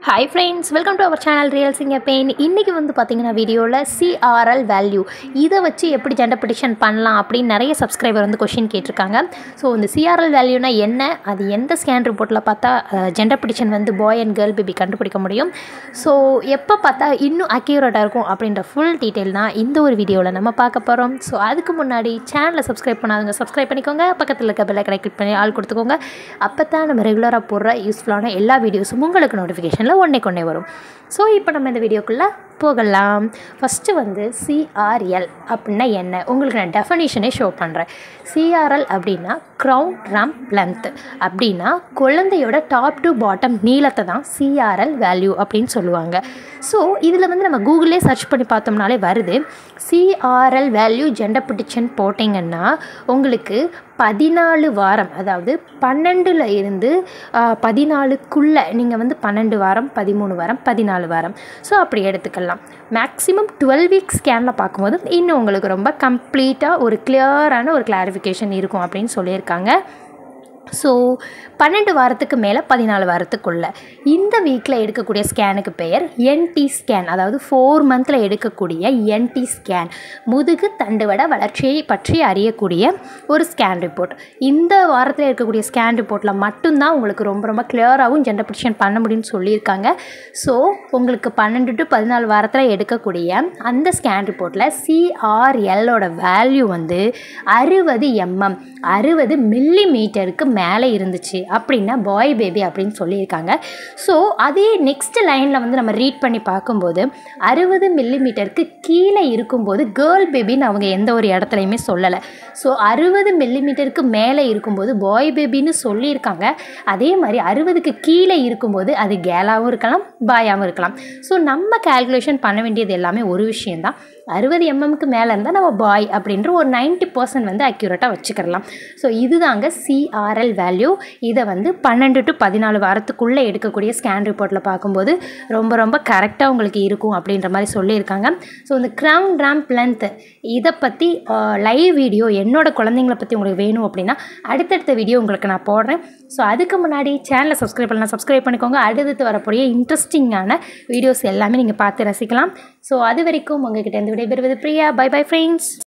hi friends welcome to our channel real சிங்க பெயின் இன்றைக்கி வந்து பார்த்தீங்கன்னா வீடியோவில் சிஆர்எல் வேல்யூ இதை வச்சு எப்படி ஜெண்டர் ப்ரிடிக்ஷன் பண்ணலாம் அப்படின்னு நிறைய சப்ஸ்கிரைபர் வந்து கொஷின் கேட்டிருக்காங்க ஸோ இந்த சிஆர்எல் வேல்யூனா என்ன அது எந்த ஸ்கேன் ரிப்போர்ட்டில் பார்த்தா ஜெண்டர் ப்ரிடிக்ஷன் வந்து பாய் அண்ட் கேர்ள் பேபி கண்டுபிடிக்க முடியும் ஸோ எப்போ பார்த்தா இன்னும் அக்யூரேட்டாக இருக்கும் அப்படின்ற ஃபுல் டீட்டெயில் தான் இந்த ஒரு வீடியோவில் நம்ம பார்க்க போகிறோம் ஸோ அதுக்கு முன்னாடி சேனலை சப்ஸ்கிரைப் பண்ணாதவங்க சப்ஸ்கிரைப் பண்ணிக்கோங்க பக்கத்தில் இருக்க பெல்லை கடை கிளிக் பண்ணி ஆள் கொடுத்துக்கோங்க அப்போ தான் நம்ம ரெகுலராக போடுற யூஸ்ஃபுல்லான எல்லா வீடியோஸும் உங்களுக்கு நோட்டிஃபிகேஷனில் ஒன்றே கொண்டே வரும் ஸோ இப்போ நம்ம இந்த வீடியோக்குள்ளே போகலாம் ஃபஸ்ட்டு வந்து சிஆர்எல் அப்படின்னா என்ன உங்களுக்கு நான் டெஃபனிஷனே ஷோ பண்ணுறேன் சிஆர்எல் அப்படின்னா க்ரௌன் ரம்ப் லென்த் அப்படின்னா குழந்தையோட டாப் டு பாட்டம் நீளத்தை தான் சிஆர்எல் வேல்யூ அப்படின்னு சொல்லுவாங்க ஸோ இதில் வந்து நம்ம கூகுளே சர்ச் பண்ணி பார்த்தோம்னாலே வருது சிஆர்எல் வேல்யூ ஜெண்டர் ப்ரிடிக்ஷன் போட்டிங்கன்னா உங்களுக்கு பதினாலு வாரம் அதாவது பன்னெண்டில் இருந்து பதினாலுக்குள்ளே நீங்கள் வந்து பன்னெண்டு வாரம் பதிமூணு வாரம் பதினாலு வாரம் ஸோ அப்படி எடுத்துக்கலாம் மேக்ஸிமம் டுவெல் வீக் ஸ்கேனில் பார்க்கும்போது இன்னும் உங்களுக்கு ரொம்ப கம்ப்ளீட்டாக ஒரு கிளியரான ஒரு கிளாரிஃபிகேஷன் இருக்கும் அப்படின்னு சொல்லியிருக்காங்க ஸோ பன்னெண்டு வாரத்துக்கு மேலே பதினாலு வாரத்துக்குள்ள இந்த வீக்கில் எடுக்கக்கூடிய ஸ்கேனுக்கு பெயர் என்டி ஸ்கேன் அதாவது ஃபோர் மந்தில் எடுக்கக்கூடிய என்டி ஸ்கேன் முதுகு தண்டுவட வளர்ச்சியை பற்றி அறியக்கூடிய ஒரு ஸ்கேன் ரிப்போர்ட் இந்த வாரத்தில் இருக்கக்கூடிய ஸ்கேன் ரிப்போர்ட்டில் மட்டும்தான் உங்களுக்கு ரொம்ப ரொம்ப கிளியராகவும் ஜெண்டர் ப்ரிடிக்ஷன் பண்ண முடியும்னு சொல்லியிருக்காங்க ஸோ உங்களுக்கு பன்னெண்டு டு பதினாலு வாரத்தில் எடுக்கக்கூடிய அந்த ஸ்கேன் ரிப்போர்ட்டில் சிஆர்எல்லோட வேல்யூ வந்து அறுபது எம்எம் அறுபது மில்லி மீட்டருக்கு மேலே இருந்துச்சு அப்படின்னா பாய் பேபி அப்படின்னு சொல்லியிருக்காங்க ஸோ அதே நெக்ஸ்ட் லைனில் வந்து நம்ம ரீட் பண்ணி பார்க்கும்போது அறுபது மில்லிமீட்டருக்கு கீழே இருக்கும்போது கேர்ள் பேபின்னு அவங்க எந்த ஒரு இடத்துலையுமே சொல்லலை ஸோ அறுபது மில்லிமீட்டருக்கு மேலே இருக்கும்போது பாய் பேபின்னு சொல்லியிருக்காங்க அதே மாதிரி அறுபதுக்கு கீழே இருக்கும்போது அது கேலாகவும் இருக்கலாம் பாயாகவும் இருக்கலாம் ஸோ நம்ம கேல்குலேஷன் பண்ண வேண்டியது எல்லாமே ஒரு விஷயந்தான் அறுபது எம்எம்க்கு மேலே இருந்தால் நம்ம பாய் அப்படின்ற ஒரு நைன்ட்டி பர்சன்ட் வந்து அக்யூரேட்டாக வச்சுக்கிடலாம் ஸோ இதுதாங்க சிஆர்எல் வேல்யூ இதை வந்து பன்னெண்டு டு பதினாலு வாரத்துக்குள்ளே எடுக்கக்கூடிய ஸ்கேன் ரிப்போர்ட்டில் பார்க்கும்போது ரொம்ப ரொம்ப கரெக்டாக உங்களுக்கு இருக்கும் அப்படின்ற மாதிரி சொல்லியிருக்காங்க ஸோ இந்த க்ரவுன் ரேம்ப் லென்த் இதை பற்றி லைவ் வீடியோ என்னோட குழந்தைங்களை பற்றி உங்களுக்கு வேணும் அப்படின்னா அடுத்தடுத்த வீடியோ உங்களுக்கு நான் போடுறேன் ஸோ அதுக்கு முன்னாடி சேனலை சப்ஸ்கிரைப் பண்ணலாம் சப்ஸ்கிரைப் பண்ணிக்கோங்க அடுத்து வரக்கூடிய இன்ட்ரெஸ்டிங்கான வீடியோஸ் எல்லாமே நீங்கள் பார்த்து ரசிக்கலாம் ஸோ அது வரைக்கும் உங்ககிட்ட இருந்து விடைபெறுவது பிரியா பை பை ஃப்ரெண்ட்ஸ்